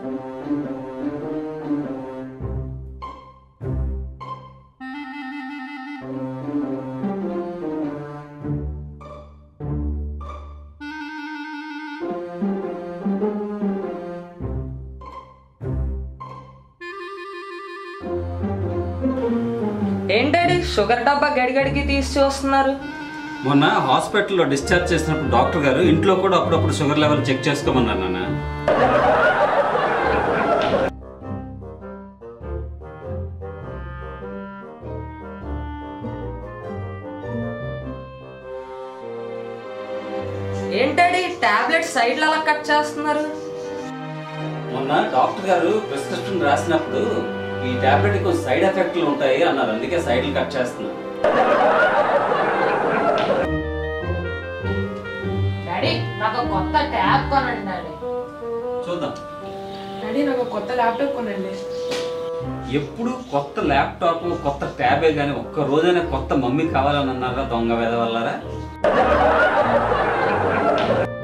ఏంటండి షుగర్ డబ్బా గడిగడికి తీసి చూస్తున్నారు మొన్న హాస్పిటల్లో డిశ్చార్జ్ చేసినప్పుడు డాక్టర్ గారు ఇంట్లో కూడా అప్పుడప్పుడు షుగర్ లెవెల్ చెక్ చేసుకోమన్నారు నాన్న ఏంటండి టాబ్లెట్ సైడ్లు అలా కట్ చేస్తున్నారు మొన్న డాక్టర్ గారు ప్రిస్క్రిప్షన్ రాసినప్పుడు ఈ టాబ్లెట్ కొంచెం సైడ్ ఎఫెక్ట్లు ఉంటాయి అన్నారు అందుకే సైడ్లు కట్ చేస్తున్నాను డాడీ నాకు కొత్త ట్యాబ్ కొనండి డాడీ చూద్దాం డాడీ నాకు ఒక కొత్త ల్యాప్టాప్ కొనండి ఎప్పుడు కొత్త ల్యాప్టాప్ కొత్త ట్యాబే కానీ ఒక్క రోజైనా కొత్త మమ్మీ కావాలని అన్నారా దొంగ వెదవల్లారా